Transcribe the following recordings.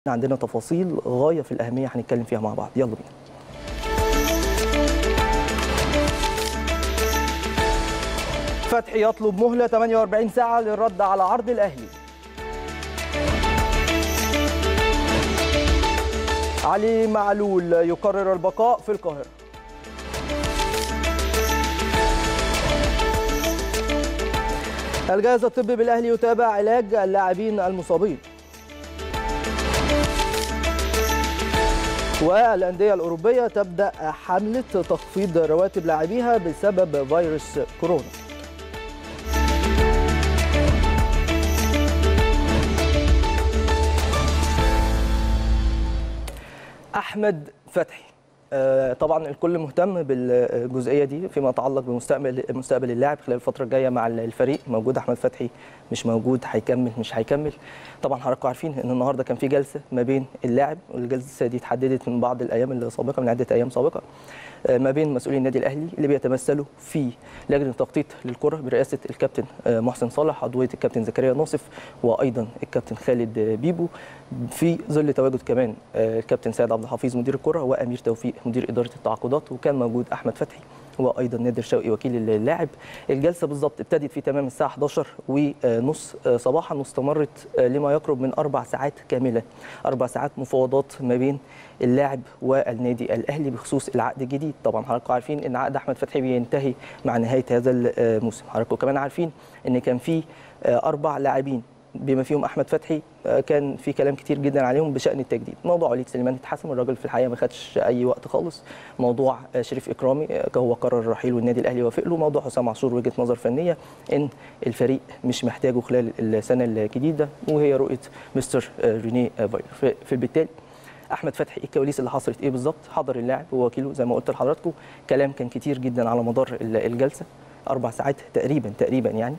عندنا تفاصيل غايه في الاهميه هنتكلم فيها مع بعض يلا بينا فتحي يطلب مهله 48 ساعه للرد على عرض الاهلي علي معلول يقرر البقاء في القاهره الجهاز الطبي بالاهلي يتابع علاج اللاعبين المصابين والأندية الأوروبية تبدأ حملة تخفيض رواتب لاعبيها بسبب فيروس كورونا أحمد فتحي آه، طبعا الكل مهتم بالجزئيه دي فيما يتعلق بمستقبل مستقبل اللاعب خلال الفتره الجايه مع الفريق موجود احمد فتحي مش موجود هيكمل مش هيكمل طبعا حضراتكم عارفين ان النهارده كان في جلسه ما بين اللاعب والجلسه دي اتحددت من بعض الايام السابقه من عده ايام سابقه آه، ما بين مسؤولي النادي الاهلي اللي بيتمثلوا في لجنه التخطيط للكره برئاسه الكابتن آه، محسن صالح عضويه الكابتن زكريا ناصف وايضا الكابتن خالد بيبو في ظل تواجد كمان آه، الكابتن سيد عبد الحفيظ مدير الكره وامير توفيق مدير اداره التعاقدات وكان موجود احمد فتحي وايضا نادر شوقي وكيل اللاعب الجلسه بالظبط ابتدت في تمام الساعه 11 ونص صباحا واستمرت لما يقرب من اربع ساعات كامله اربع ساعات مفاوضات ما بين اللاعب والنادي الاهلي بخصوص العقد الجديد طبعا حضراتكم عارفين ان عقد احمد فتحي بينتهي مع نهايه هذا الموسم حضراتكم كمان عارفين ان كان في اربع لاعبين بما فيهم احمد فتحي كان في كلام كتير جدا عليهم بشان التجديد موضوع وليد سليمان اتحسم الراجل في الحقيقه ما خدش اي وقت خالص موضوع شريف اكرامي هو قرر الرحيل والنادي الاهلي وافق له موضوع حسام عاشور وجهه نظر فنيه ان الفريق مش محتاجه خلال السنه الجديده وهي رؤيه مستر ريني فايلر فبالتالي احمد فتحي الكواليس اللي حصلت ايه بالظبط حضر اللاعب ووكيله زي ما قلت لحضراتكم كلام كان كتير جدا على مدار الجلسه اربع ساعات تقريبا تقريبا يعني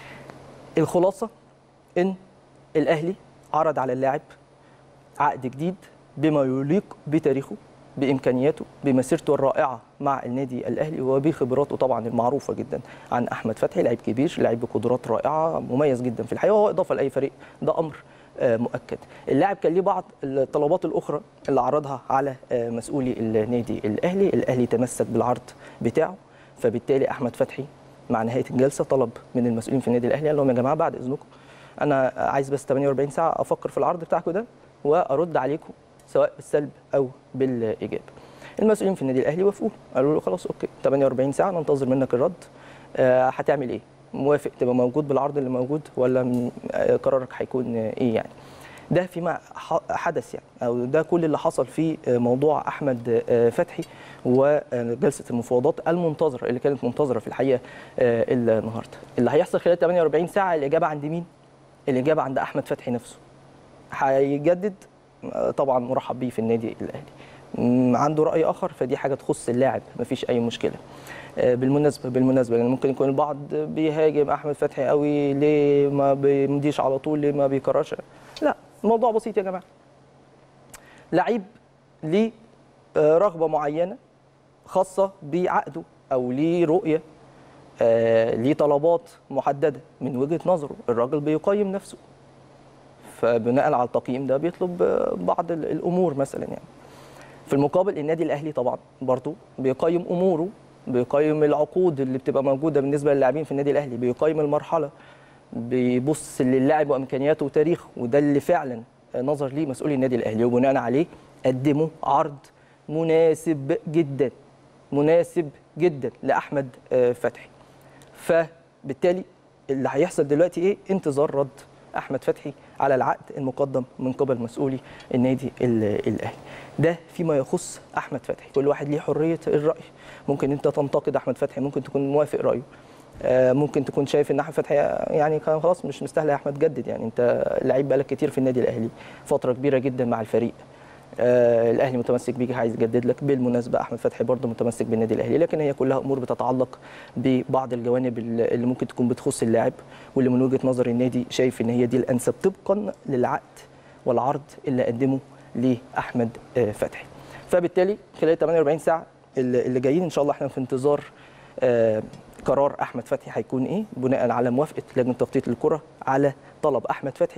الخلاصه ان الاهلي عرض على اللاعب عقد جديد بما يليق بتاريخه بامكانياته بمسيرته الرائعه مع النادي الاهلي وبخبراته طبعا المعروفه جدا عن احمد فتحي لعيب كبير لعيب بقدرات رائعه مميز جدا في الحقيقه وهو اضافه لاي فريق ده امر مؤكد اللاعب كان ليه بعض الطلبات الاخرى اللي عرضها على مسؤولي النادي الاهلي الاهلي تمسك بالعرض بتاعه فبالتالي احمد فتحي مع نهايه الجلسه طلب من المسؤولين في النادي الاهلي قال لهم يا جماعه بعد اذنكم انا عايز بس 48 ساعه افكر في العرض بتاعكم ده وارد عليكم سواء بالسلب او بالايجاب المسؤولين في النادي الاهلي وافقوا قالوا له خلاص اوكي 48 ساعه ننتظر منك الرد أه هتعمل ايه موافق تبقى موجود بالعرض اللي موجود ولا قرارك هيكون ايه يعني ده فيما حدث يعني او ده كل اللي حصل في موضوع احمد فتحي وجلسه المفاوضات المنتظره اللي كانت منتظره في الحقيقه النهارده اللي هيحصل خلال 48 ساعه الاجابه عند مين الاجابه عند احمد فتحي نفسه هيجدد طبعا مرحب بيه في النادي الاهلي عنده راي اخر فدي حاجه تخص اللاعب مفيش اي مشكله بالمناسبه بالمناسبه يعني ممكن يكون البعض بيهاجم احمد فتحي قوي ليه ما بيمديش على طول ليه ما بيكررش لا الموضوع بسيط يا جماعه لعيب ليه رغبه معينه خاصه بعقده او ليه رؤيه ليه طلبات محدده من وجهه نظره الراجل بيقيم نفسه فبناء على التقييم ده بيطلب بعض الامور مثلا يعني في المقابل النادي الاهلي طبعا برضه بيقيم اموره بيقيم العقود اللي بتبقى موجوده بالنسبه للاعبين في النادي الاهلي بيقيم المرحله بيبص للاعب وامكانياته وتاريخه وده اللي فعلا نظر ليه مسؤولي النادي الاهلي وبناء عليه قدموا عرض مناسب جدا مناسب جدا لاحمد فتحي فبالتالي اللي هيحصل دلوقتي ايه انتظار رد احمد فتحي على العقد المقدم من قبل مسؤولي النادي الاهلي ده فيما يخص احمد فتحي كل واحد ليه حريه الراي ممكن انت تنتقد احمد فتحي ممكن تكون موافق رايه ممكن تكون شايف ان احمد فتحي يعني كان خلاص مش مستاهل يا احمد جدد يعني انت لعيب بقالك كتير في النادي الاهلي فتره كبيره جدا مع الفريق آه الاهلي متمسك بيك عايز يجدد لك بالمناسبه احمد فتحي برضه متمسك بالنادي الاهلي لكن هي كلها امور بتتعلق ببعض الجوانب اللي ممكن تكون بتخص اللاعب واللي من وجهه نظر النادي شايف ان هي دي الانسب طبقا للعقد والعرض اللي قدمه لاحمد آه فتحي فبالتالي خلال 48 ساعه اللي جايين ان شاء الله احنا في انتظار آه قرار احمد فتحي هيكون ايه بناء على موافقه لجنه تخطيط الكره على طلب احمد فتحي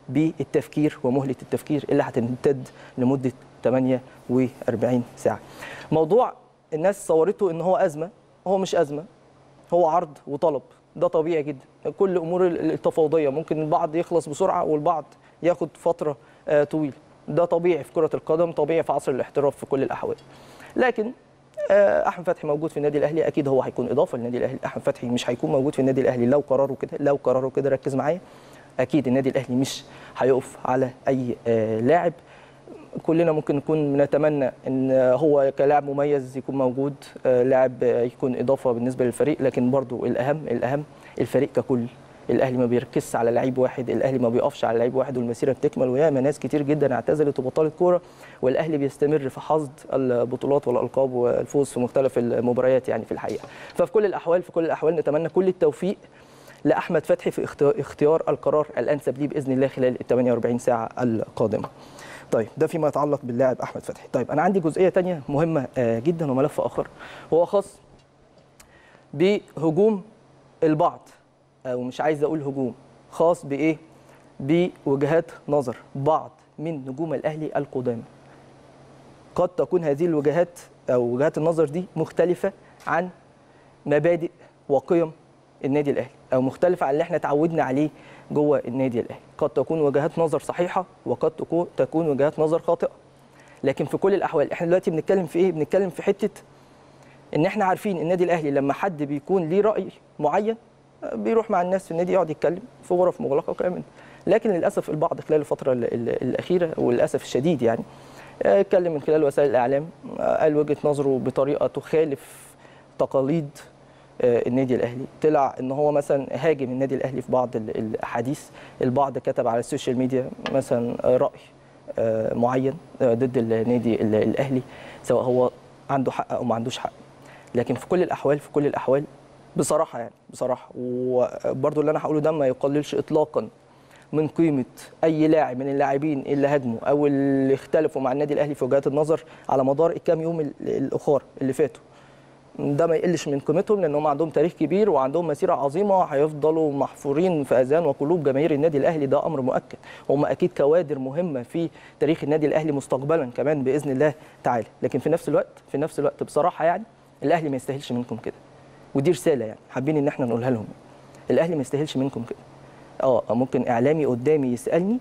بالتفكير ومهله التفكير اللي هتمتد لمده 48 ساعه. موضوع الناس صورته ان هو ازمه هو مش ازمه هو عرض وطلب ده طبيعي جدا كل امور التفاوضيه ممكن البعض يخلص بسرعه والبعض ياخد فتره آه، طويله ده طبيعي في كره القدم طبيعي في عصر الاحتراف في كل الاحوال لكن آه، احمد فتحي موجود في النادي الاهلي اكيد هو هيكون اضافه للنادي الاهلي احمد فتحي مش هيكون موجود في النادي الاهلي لو قرروا كده لو قرروا كده ركز معايا اكيد النادي الاهلي مش هيقف على اي آه، لاعب كلنا ممكن نكون نتمنى ان هو كلاعب مميز يكون موجود آه، لاعب آه، يكون اضافه بالنسبه للفريق لكن برضو الاهم الاهم الفريق ككل الاهلي ما بيركزش على لعيب واحد الاهلي ما بيقفش على لعيب واحد والمسيره بتكمل وياما ناس كتير جدا اعتزلت وبطلت كوره والاهلي بيستمر في حصد البطولات والالقاب والفوز في مختلف المباريات يعني في الحقيقه ففي كل الاحوال في كل الاحوال نتمنى كل التوفيق لاحمد فتحي في اختيار- اختيار القرار الانسب ليه باذن الله خلال ال 48 ساعه القادمه طيب ده فيما يتعلق باللاعب احمد فتحي طيب انا عندي جزئيه تانية مهمه آه، جدا وملف اخر هو خاص بهجوم البعض او مش عايز اقول هجوم خاص بايه بوجهات نظر بعض من نجوم الاهلي القدامى قد تكون هذه الوجهات او وجهات النظر دي مختلفه عن مبادئ وقيم النادي الاهلي او مختلفه عن اللي احنا اتعودنا عليه جوه النادي الاهلي قد تكون وجهات نظر صحيحه وقد تكون تكون وجهات نظر خاطئه لكن في كل الاحوال احنا دلوقتي بنتكلم في ايه بنتكلم في حته ان احنا عارفين النادي الاهلي لما حد بيكون ليه راي معين بيروح مع الناس في النادي يقعد يتكلم في غرف مغلقه وكلام من ده. لكن للاسف البعض خلال الفتره ال- ال- الاخيره وللاسف الشديد يعني آه، اتكلم من خلال وسائل الاعلام آه، قال وجهه نظره بطريقه تخالف تقاليد آه، النادي الاهلي طلع ان هو مثلا هاجم النادي الاهلي في بعض ال- الاحاديث البعض كتب على السوشيال ميديا مثلا آه، راي آه، معين آه، ضد النادي ال- الاهلي سواء هو عنده حق او ما عندوش حق لكن في كل الاحوال في كل الاحوال بصراحه يعني بصراحه وبرضو اللي انا هقوله ده ما يقللش اطلاقا من قيمه اي لاعب من اللاعبين اللي هاجموا او اللي اختلفوا مع النادي الاهلي في وجهات النظر على مدار الكام يوم ال- الاخر اللي فاتوا ده ما يقلش من قيمتهم لان هم عندهم تاريخ كبير وعندهم مسيره عظيمه هيفضلوا محفورين في اذهان وقلوب جماهير النادي الاهلي ده امر مؤكد هم اكيد كوادر مهمه في تاريخ النادي الاهلي مستقبلا كمان باذن الله تعالى لكن في نفس الوقت في نفس الوقت بصراحه يعني الاهلي ما يستاهلش منكم كده ودي رساله يعني حابين ان احنا نقولها لهم الاهلي ما يستاهلش منكم كده اه ممكن اعلامي قدامي يسالني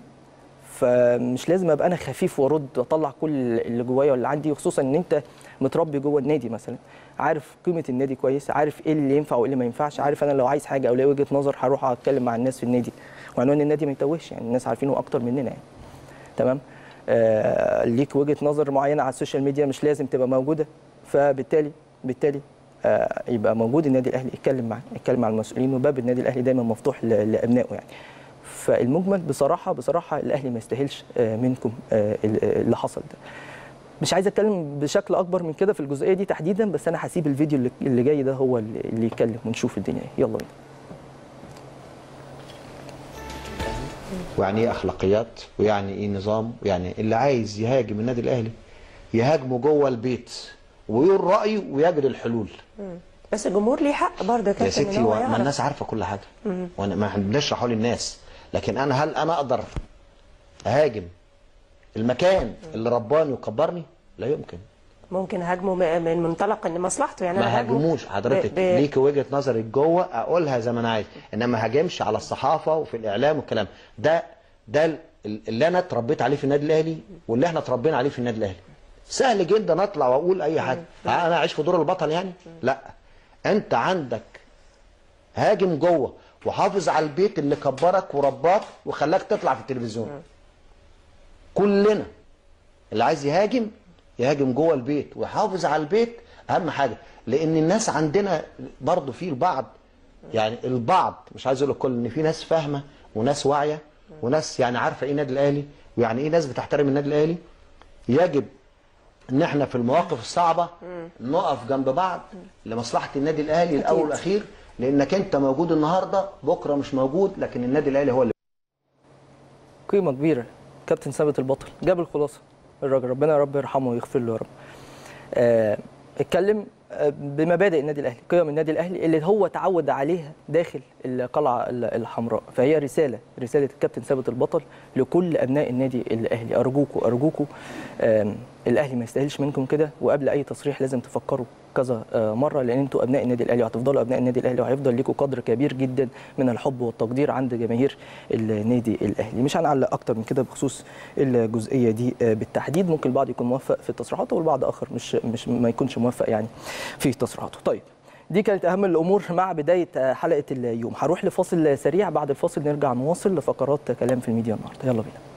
فمش لازم ابقى انا خفيف وارد واطلع كل اللي جوايا واللي عندي وخصوصا ان انت متربي جوه النادي مثلا عارف قيمه النادي كويس عارف ايه اللي ينفع وايه اللي ما ينفعش عارف انا لو عايز حاجه او ليا وجهه نظر هروح اتكلم مع الناس في النادي وعنوان النادي ما يتوهش يعني الناس عارفينه اكتر مننا يعني تمام آه ليك وجهه نظر معينه على السوشيال ميديا مش لازم تبقى موجوده فبالتالي بالتالي آه يبقى موجود النادي الاهلي يتكلم معاه يتكلم مع المسؤولين وباب النادي الاهلي دايما مفتوح ل- لابنائه يعني فالمجمل بصراحه بصراحه الاهلي ما يستاهلش آه منكم آه اللي حصل ده مش عايز اتكلم بشكل اكبر من كده في الجزئيه دي تحديدا بس انا هسيب الفيديو اللي- اللي جاي ده هو اللي اللي يتكلم ونشوف الدنيا ايه يلا بينا ويعني ايه اخلاقيات ويعني ايه نظام ويعني اللي عايز يهاجم النادي الاهلي يهاجمه جوه البيت ويقول رايه ويجري الحلول بس الجمهور ليه حق برضه يا يا كابتن ستي ان هو ما يعرف الناس عارفه كل حاجه وانا ما بنشرحه للناس لكن انا هل انا اقدر اهاجم المكان اللي رباني وكبرني لا يمكن ممكن هاجمه م- من منطلق ان مصلحته يعني ما أنا هاجمه هاجموش حضرتك ب- ب- ليك وجهه نظرك جوه اقولها زي ما انا عايز انما هاجمش على الصحافه وفي الاعلام والكلام ده ده ال- اللي انا اتربيت عليه في النادي الاهلي واللي احنا اتربينا عليه في النادي الاهلي سهل جدا اطلع واقول اي حاجه انا اعيش في دور البطل يعني لا انت عندك هاجم جوه وحافظ على البيت اللي كبرك ورباك وخلاك تطلع في التلفزيون كلنا اللي عايز يهاجم يهاجم جوه البيت ويحافظ على البيت اهم حاجه لان الناس عندنا برضو في البعض يعني البعض مش عايز اقول الكل ان في ناس فاهمه وناس واعيه وناس يعني عارفه ايه النادي الاهلي ويعني ايه ناس بتحترم النادي الاهلي يجب ان احنا في المواقف الصعبه نقف جنب بعض لمصلحه النادي الاهلي الاول والاخير لانك انت موجود النهارده بكره مش موجود لكن النادي الاهلي هو اللي قيمه كبيره كابتن ثابت البطل جاب الخلاصه الراجل ربنا يا رب يرحمه ويغفر له يا رب آه اتكلم آه، بمبادئ النادي الاهلي قيم النادي الاهلي اللي هو تعود عليها داخل القلعه ال- الحمراء فهي رساله رساله الكابتن ثابت البطل لكل ابناء النادي الاهلي ارجوكوا ارجوكوا آم، الاهلي ما يستاهلش منكم كده وقبل اي تصريح لازم تفكروا كذا آه، مره لان انتوا ابناء النادي الاهلي وهتفضلوا ابناء النادي الاهلي وهيفضل ليكم قدر كبير جدا من الحب والتقدير عند جماهير النادي الاهلي مش هنعلق اكتر من كده بخصوص الجزئيه دي آه، بالتحديد ممكن البعض يكون موفق في تصريحاته والبعض اخر مش مش ما يكونش موفق يعني في تصريحاته طيب دي كانت اهم الامور مع بدايه آه، حلقه اليوم هروح لفاصل سريع بعد الفاصل نرجع نواصل لفقرات كلام في الميديا النهارده يلا بينا